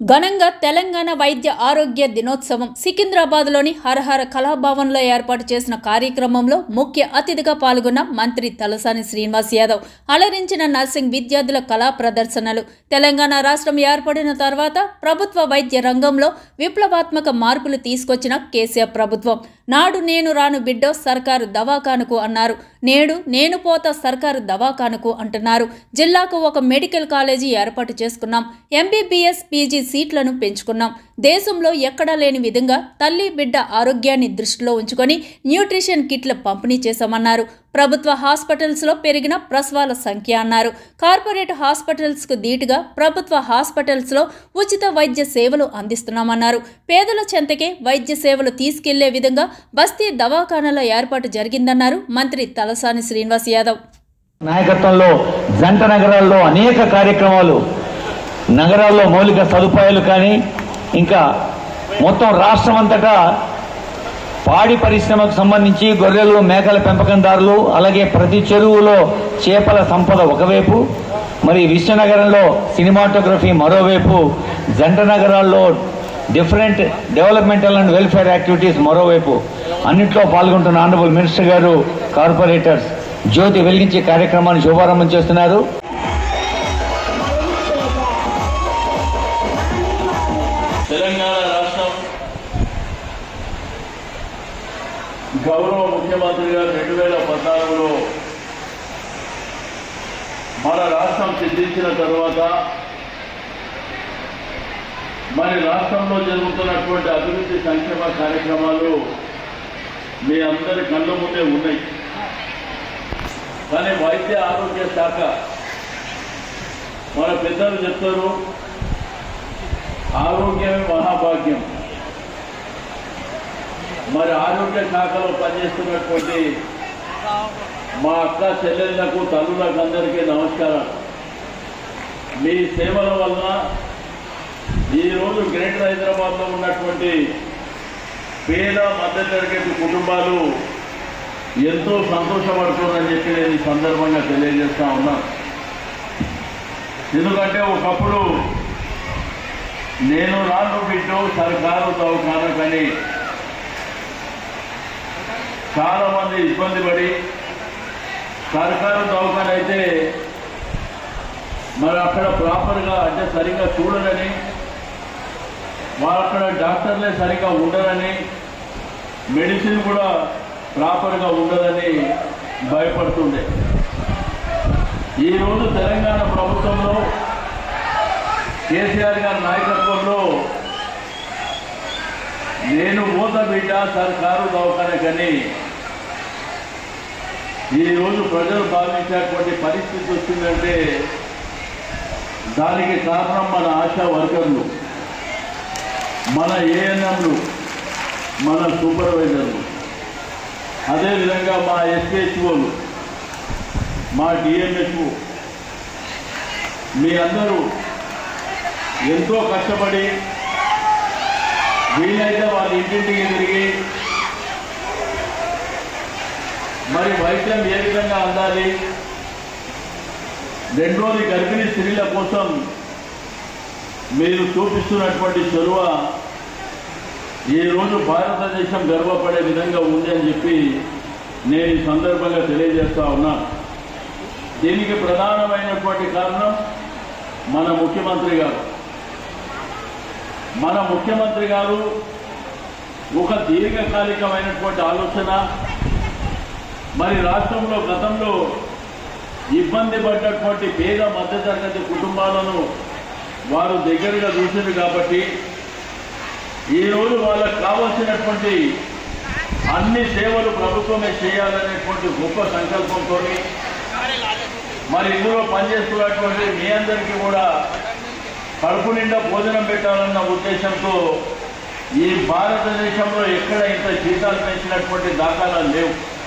ఘనంగా తెలంగాణ వైద్య ఆరోగ్య దినోత్సవం సికింద్రాబాద్లోని హరహర కళాభవన్లో ఏర్పాటు చేసిన కార్యక్రమంలో ముఖ్య అతిథిగా పాల్గొన్న మంత్రి తలసాని శ్రీనివాస్ యాదవ్ అలరించిన నర్సింగ్ విద్యార్థుల కళా ప్రదర్శనలు తెలంగాణ రాష్ట్రం ఏర్పడిన తర్వాత ప్రభుత్వ వైద్య రంగంలో విప్లవాత్మక మార్పులు తీసుకొచ్చిన కేసీఆర్ ప్రభుత్వం నాడు నేను రాను బిడ్డో సర్కారు దవాఖానుకు అన్నారు నేడు నేను పోతా సర్కారు దవాఖానుకు అంటున్నారు జిల్లాకు ఒక మెడికల్ కాలేజీ ఏర్పాటు చేసుకున్నాం ఎంబీబీఎస్ పీజీ సీట్లను పెంచుకున్నాం దేశంలో ఎక్కడా లేని విధంగా తల్లి బిడ్డ ఆరోగ్యాన్ని దృష్టిలో ఉంచుకొని న్యూట్రిషన్ కిట్ల పంపిణీ చేశామన్నారు ప్రభుత్వ హాస్పిటల్స్లో పెరిగిన ప్రసవాల సంఖ్య అన్నారు కార్పొరేట్ హాస్పిటల్స్కు ధీటుగా ప్రభుత్వ హాస్పిటల్స్లో ఉచిత వైద్య సేవలు అందిస్తున్నామన్నారు పేదల చెంతకే వైద్య సేవలు తీసుకెళ్లే విధంగా బస్తీ దవాఖానాల ఏర్పాటు జరిగిందన్నారు మంత్రి తలసాని శ్రీనివాస్ యాదవ్ నాయకత్వంలో జంట నగరాల్లో అనేక కార్యక్రమాలు నగరాల్లో మౌలిక సదుపాయాలు కానీ ఇంకా మొత్తం రాష్ట్రం అంతటా పాడి పరిశ్రమకు సంబంధించి గొర్రెలు మేకల పెంపకందారులు అలాగే ప్రతి చెరువులో చేపల సంపద ఒకవైపు మరి విశ్వనగరంలో సినిమాటోగ్రఫీ మరోవైపు జంట నగరాల్లో different developmental and welfare activities మరోవైపు అన్నింటిలో పాల్గొంటున్న ఆనరబుల్ మినిస్టర్ గారు కార్పొరేటర్స్ జ్యోతి వెలిగించే కార్యక్రమాన్ని శుభారంభం చేస్తున్నారు తెలంగాణ రాష్ట్రం గౌరవ ముఖ్యమంత్రి గారు రెండు వేల పద్నాలుగులో మన రాష్ట్రం సిద్ధించిన తర్వాత మరి రాష్ట్రంలో జరుగుతున్నటువంటి అభివృద్ధి సంక్షేమ కార్యక్రమాలు మీ అందరి కళ్ళ ముందే ఉన్నాయి కానీ వైద్య ఆరోగ్య శాఖ మన పెద్దలు చెప్తారు ఆరోగ్యమే మహాభాగ్యం మరి ఆరోగ్య శాఖలో పనిచేస్తున్నటువంటి మా అక్క చెల్లెళ్లకు తల్లులకు అందరికీ నమస్కారం మీ సేవల వల్ల ఈరోజు గ్రేటర్ హైదరాబాద్లో ఉన్నటువంటి పేద మధ్యతరగతి కుటుంబాలు ఎంతో సంతోషపడుతుందని చెప్పి నేను ఈ సందర్భంగా తెలియజేస్తా ఉన్నాను ఎందుకంటే ఒకప్పుడు నేను రాను బిడ్డు సర్కారు దవాఖాన కానీ చాలా మంది ఇబ్బంది పడి సర్కారు దవాఖాన అయితే మరి అక్కడ ప్రాపర్గా అంటే సరిగ్గా చూడరని వాళ్ళు అక్కడ డాక్టర్లే సరిగ్గా ఉండరని మెడిసిన్ కూడా ప్రాపర్గా ఉండదని భయపడుతుండే ఈరోజు తెలంగాణ ప్రభుత్వంలో కేసీఆర్ గారి నాయకత్వంలో నేను మూత బిడ్డ సర్కారు దవాఖానకని ఈరోజు ప్రజలు భావించేటువంటి పరిస్థితి వచ్చిందంటే దానికి కారణం మన ఆశా వర్కర్లు మన ఏఎన్ఎంలు మన సూపర్వైజర్లు అదేవిధంగా మా ఎస్హెచ్ఓలు మా డిఎంహెచ్ఓ మీ అందరూ ఎంతో కష్టపడి వీలైతే వాళ్ళ ఇంటింటికి తిరిగి మరి వైద్యం ఏ విధంగా అందాలి రెండోది గర్భిణీ స్త్రీల కోసం మీరు చూపిస్తున్నటువంటి చొరవ ఈ రోజు భారతదేశం గర్వపడే విధంగా ఉంది అని చెప్పి నేను ఈ సందర్భంగా తెలియజేస్తా ఉన్నా దీనికి ప్రధానమైనటువంటి కారణం మన ముఖ్యమంత్రి గారు మన ముఖ్యమంత్రి గారు ఒక దీర్ఘకాలికమైనటువంటి ఆలోచన మరి రాష్ట్రంలో గతంలో ఇబ్బంది పడ్డటువంటి పేద మధ్యతరగతి కుటుంబాలను వారు దగ్గరగా చూసింది కాబట్టి ఈరోజు వాళ్ళకు కావలసినటువంటి అన్ని సేవలు ప్రభుత్వమే చేయాలనేటువంటి గొప్ప సంకల్పంతో మరి ఇందులో పనిచేస్తున్నటువంటి మీ అందరికీ కూడా కడుపు నిండా భోజనం పెట్టాలన్న ఉద్దేశంతో ఈ భారతదేశంలో ఎక్కడ ఇంత జీతాలు పెంచినటువంటి దాఖలాలు లేవు